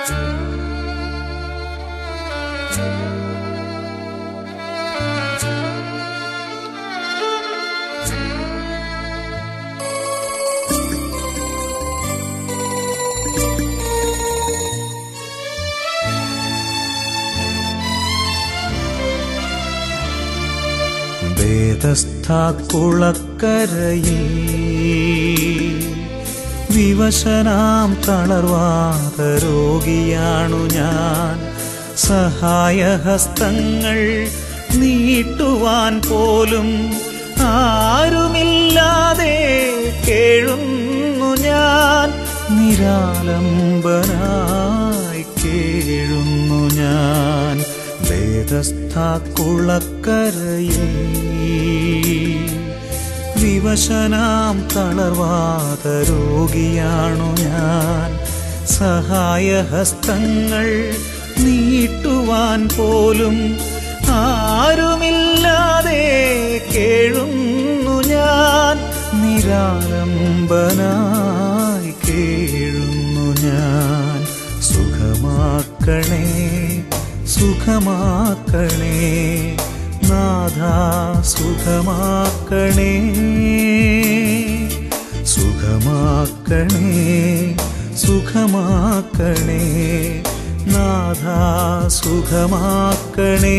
വേദസ്ഥാക്കുളക്കരയിൽ വിവശനാം തളർവാത രോഗിയാണു ഞാൻ സഹായഹസ്തങ്ങൾ നീട്ടുവാൻ പോലും ആരുമില്ലാതെ കേഴുന്നു ഞാൻ നിരാലംബനായി കേഴുന്നു ഞാൻ വേദസ്ഥാക്കുളക്കരയിൽ വിവശനാം തളർവാത രോഗിയാണു ഞാൻ സഹായഹസ്തങ്ങൾ നീട്ടുവാൻ പോലും ആരുമില്ലാതെ കേഴുന്നു ഞാൻ നിരാലംബനായി കേഴുന്നു ഞാൻ സുഖമാക്കണേ സുഖമാക്കണേ നാഥ സുഖമാക്കണേ സുഖമാക്കണേ സുഖമാക്കണേ നാഥ സുഖമാക്കണേ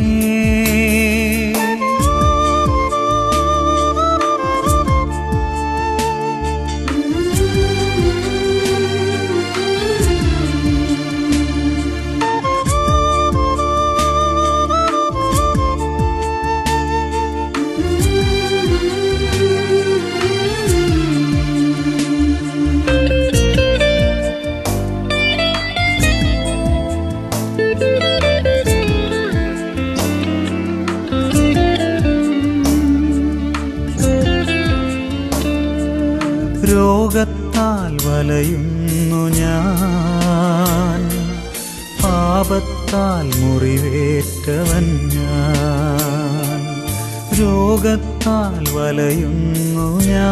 രോഗത്താൽ വലയുന്നു ഞാൻ പാപത്താൽ മുറിവേറ്റവൻ ഞാൻ രോഗത്താൽ വലയുന്നു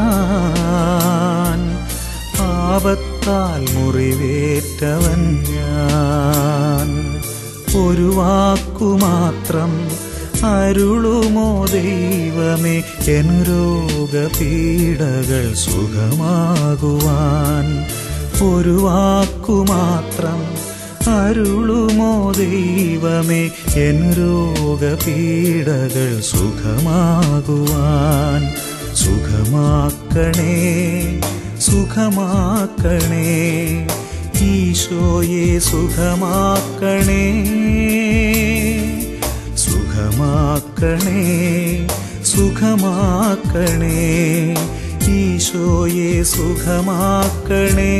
ഞാൻ പാപത്താൽ മുറിവേറ്റവൻ ഞാൻ ഒരു വാക്കുമാത്രം അരുളുമോ ദൈവമേ എൻ രോഗപീഠകൾ സുഖമാകുവാൻ ഒരു വാക്കുമാത്രം അരുളുമോ ദൈവമേ എൻ രോഗപീഠകൾ സുഖമാകുവാൻ സുഖമാക്കണേ സുഖമാക്കണേ ഈശോയെ സുഖമാക്കണേ സുഖമാക്കണേ സുഖമാക്കണേ ഈശോയെ സുഖമാക്കണേ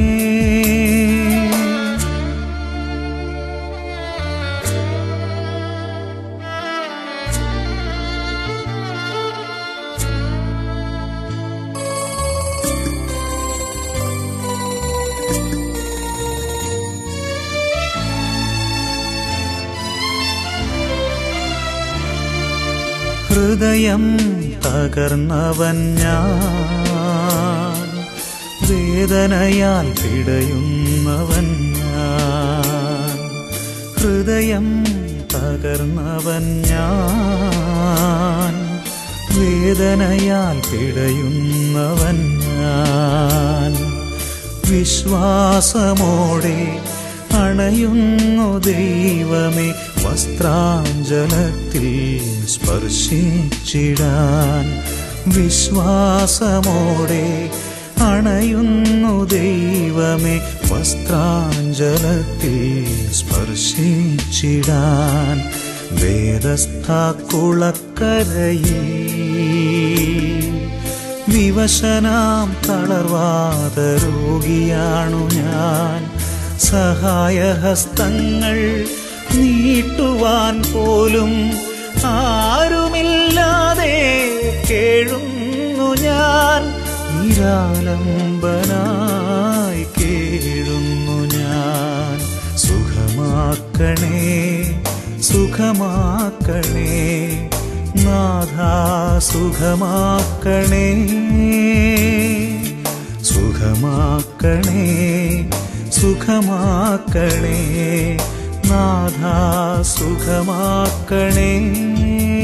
ഹൃദയം തകർന്നവൻ ഞാൻ വേദനയാൽ പിടയുന്നവൻ ഞാൻ ഹൃദയം തകർന്നവൻ ഞാൻ വേദനയാൽ പിടയുന്നവൻ ഞാൻ വിശ്വാസമോടെ അണയുന്നു ദൈവമേ വസ്ത്രാഞ്ചലത്തിൽ സ്പർശിച്ചിടാൻ വിശ്വാസമോടെ അണയുന്നു ദൈവമേ വസ്ത്രാഞ്ചലത്തിൽ സ്പർശിച്ചിടാൻ വേദസ്ഥാക്കുളക്കരയിൽ വിവശനാം തളർവാത രോഗിയാണു ഞാൻ സഹായഹസ്തങ്ങൾ നീട്ടുവാൻ പോലും ആരുമില്ലാതെ കേഴുന്നു ഞാൻ നിരാലംബനായി കേഴുന്നു ഞാൻ സുഖമാക്കണേ സുഖമാക്കണേ നാഥ സുഖമാക്കണേ സുഖമാക്കണേ സുഖമാക്കണേ നാഥ സുഖമാക്കണേ